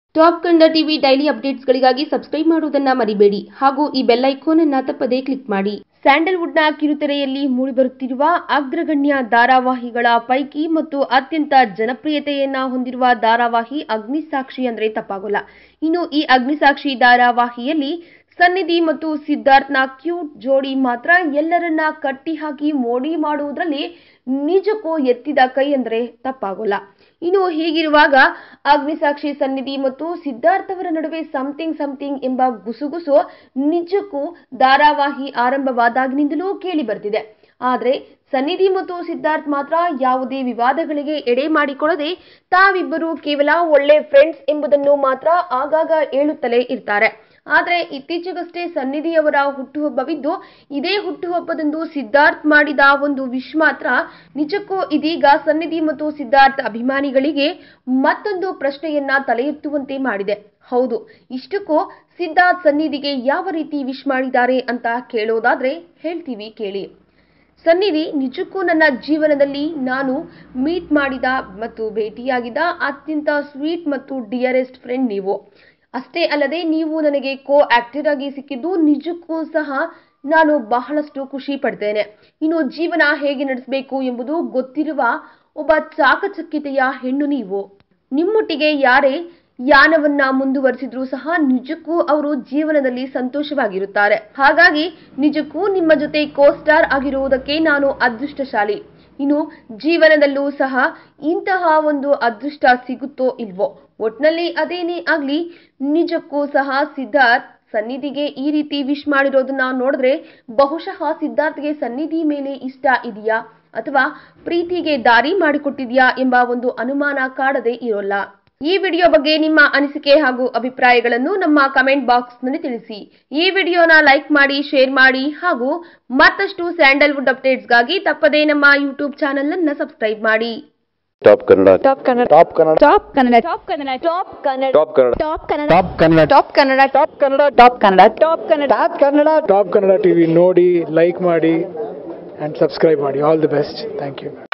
top Kannada TV daily ಅಪ್ಡೇಟ್ಸ್ಗಳಿಗಾಗಿ subscribe ಮಾಡುವುದನ್ನ ಮರಿಬೇಡಿ ಹಾಗೂ ಈ ಬೆಲ್ ಐಕಾನ್ ಅನ್ನ ತಪ್ಪದೇ ಕ್ಲಿಕ್ ಮಾಡಿ ಸ್ಯಾಂಡಲ್ವುಡ್ನ ಕಿರುತೆರೆಯಲ್ಲಿ ಮೂಡಿಬರುತ್ತಿರುವ ಅಗ್ರಗಣ್ಯ ಧಾರಾವಾಹಿಗಳ ಪೈಕಿ ಮತ್ತು ಅತ್ಯಂತ ಜನಪ್ರಿಯತೆಯನ್ನ ಹೊಂದಿರುವ ಧಾರಾವಾಹಿ ಅಗ್ನಿಸಾಕ್ಷಿ ಅಂದ್ರೆ ತಪ್ಪಾಗೋಲ್ಲ ಇನ್ನು ಈ ಅಗ್ನಿಸಾಕ್ಷಿ ಧಾರಾವಾಹಿಯಲ್ಲಿ ಸನ್ನಿಧಿ ಮತ್ತು ಸಿದ್ಧಾರ್ಥ್ನ ಕ್ಯೂಟ್ ಜೋಡಿ ಮಾತ್ರ ಎಲ್ಲರನ್ನ ಕಟ್ಟಿ ಹಾಕಿ ಮೋಡಿ ಮಾಡುವುದರಲ್ಲಿ ನಿಜಕ್ಕೂ ಎತ್ತಿದ ಕೈ ಅಂದ್ರೆ ತಪ್ಪಾಗೋಲ್ಲ ಇನ್ನು ಹೀಗಿರುವಾಗ ಅಗ್ನಿಸಾಕ್ಷಿ ಸನ್ನಿಧಿ ಮತ್ತು ಸಿದ್ಧಾರ್ಥ್ ಅವರ ನಡುವೆ ಸಮಥಿಂಗ್ ಸಮಥಿಂಗ್ ಎಂಬ ಗುಸುಗುಸು ನಿಜಕ್ಕೂ ಧಾರಾವಾಹಿ ಆರಂಭವಾದಾಗಿನಿಂದಲೂ ಕೇಳಿ ಬರ್ತಿದೆ ಆದರೆ ಸನ್ನಿಧಿ ಮತ್ತು ಸಿದ್ಧಾರ್ಥ್ ಮಾತ್ರ ಯಾವುದೇ ವಿವಾದಗಳಿಗೆ ಎಡೆ ಮಾಡಿಕೊಳ್ಳದೆ ತಾವಿಬ್ಬರು ಕೇವಲ ಒಳ್ಳೆ ಫ್ರೆಂಡ್ಸ್ ಎಂಬುದನ್ನು ಮಾತ್ರ ಆಗಾಗ ಹೇಳುತ್ತಲೇ ಇರ್ತಾರೆ ಆದರೆ ಇತ್ತೀಚೆಗಷ್ಟೇ ಸನ್ನಿಧಿಯವರ ಹುಟ್ಟುಹಬ್ಬವಿದ್ದು ಇದೇ ಹುಟ್ಟುಹಬ್ಬದಂದು ಸಿದ್ಧಾರ್ಥ್ ಮಾಡಿದ ಒಂದು ವಿಶ್ ಮಾತ್ರ ನಿಜಕ್ಕೂ ಇದೀಗ ಸನ್ನಿಧಿ ಮತ್ತು ಸಿದ್ಧಾರ್ಥ್ ಅಭಿಮಾನಿಗಳಿಗೆ ಮತ್ತೊಂದು ಪ್ರಶ್ನೆಯನ್ನ ತಲೆ ಎತ್ತುವಂತೆ ಮಾಡಿದೆ ಹೌದು ಇಷ್ಟಕ್ಕೂ ಸಿದ್ಧಾರ್ಥ್ ಸನ್ನಿಧಿಗೆ ಯಾವ ರೀತಿ ವಿಶ್ ಮಾಡಿದ್ದಾರೆ ಅಂತ ಕೇಳೋದಾದ್ರೆ ಹೇಳ್ತೀವಿ ಕೇಳಿ ಸನ್ನಿಧಿ ನಿಜಕ್ಕೂ ನನ್ನ ಜೀವನದಲ್ಲಿ ನಾನು ಮೀಟ್ ಮಾಡಿದ ಮತ್ತು ಭೇಟಿಯಾಗಿದ್ದ ಅತ್ಯಂತ ಸ್ವೀಟ್ ಮತ್ತು ಡಿಯರೆಸ್ಟ್ ಫ್ರೆಂಡ್ ನೀವು ಅಷ್ಟೇ ಅಲ್ಲದೆ ನೀವು ನನಗೆ ಕೋ ಆಕ್ಟರ್ ಆಗಿ ಸಿಕ್ಕಿದ್ದು ನಿಜಕ್ಕೂ ಸಹ ನಾನು ಬಹಳಷ್ಟು ಖುಷಿ ಪಡ್ತೇನೆ ಇನ್ನು ಜೀವನ ಹೇಗೆ ನಡೆಸಬೇಕು ಎಂಬುದು ಗೊತ್ತಿರುವ ಒಬ್ಬ ಚಾಕಚಕ್ಯತೆಯ ಹೆಣ್ಣು ನೀವು ನಿಮ್ಮೊಟ್ಟಿಗೆ ಯಾರೇ ಯಾನವನ್ನ ಮುಂದುವರಿಸಿದ್ರೂ ಸಹ ನಿಜಕ್ಕೂ ಅವರು ಜೀವನದಲ್ಲಿ ಸಂತೋಷವಾಗಿರುತ್ತಾರೆ ಹಾಗಾಗಿ ನಿಜಕ್ಕೂ ನಿಮ್ಮ ಜೊತೆ ಕೋಸ್ಟಾರ್ ಆಗಿರುವುದಕ್ಕೆ ನಾನು ಅದೃಷ್ಟಶಾಲಿ ಇನ್ನು ಜೀವನದಲ್ಲೂ ಸಹ ಇಂತಹ ಒಂದು ಅದೃಷ್ಟ ಸಿಗುತ್ತೋ ಇಲ್ವೋ ಒಟ್ನಲ್ಲಿ ಅದೇನೇ ಆಗ್ಲಿ ನಿಜಕ್ಕೂ ಸಹ ಸಿದ್ಧಾರ್ಥ್ ಸನ್ನಿಧಿಗೆ ಈ ರೀತಿ ವಿಶ್ ಮಾಡಿರೋದನ್ನ ನೋಡಿದ್ರೆ ಬಹುಶಃ ಸಿದ್ಧಾರ್ಥ್ಗೆ ಸನ್ನಿಧಿ ಮೇಲೆ ಇಷ್ಟ ಇದೆಯಾ ಅಥವಾ ಪ್ರೀತಿಗೆ ದಾರಿ ಮಾಡಿಕೊಟ್ಟಿದ್ಯಾ ಎಂಬ ಒಂದು ಅನುಮಾನ ಕಾಡದೆ ಇರೋಲ್ಲ ಈ ವಿಡಿಯೋ ಬಗ್ಗೆ ನಿಮ್ಮ ಅನಿಸಿಕೆ ಹಾಗೂ ಅಭಿಪ್ರಾಯಗಳನ್ನು ನಮ್ಮ ಕಮೆಂಟ್ ಬಾಕ್ಸ್ ನಲ್ಲಿ ತಿಳಿಸಿ ಈ ವಿಡಿಯೋನ ಲೈಕ್ ಮಾಡಿ ಶೇರ್ ಮಾಡಿ ಹಾಗೂ ಮತ್ತಷ್ಟು ಸ್ಯಾಂಡಲ್ವುಡ್ ಅಪ್ಡೇಟ್ಸ್ಗಾಗಿ ತಪ್ಪದೇ ನಮ್ಮ ಯೂಟ್ಯೂಬ್ ಚಾನೆಲ್ ಅನ್ನ ಸಬ್ಸ್ಕ್ರೈಬ್ ಮಾಡಿ top Kannada top Kannada top Kannada top Kannada top Kannada top Kannada top Kannada top Kannada top Kannada top Kannada top Kannada top Kannada top Kannada top Kannada top Kannada TV ನೋಡಿ ಲೈಕ್ ಮಾಡಿ ಆ್ಯಂಡ್ ಸಬ್ಸ್ಕ್ರೈಬ್ ಮಾಡಿ all the best thank you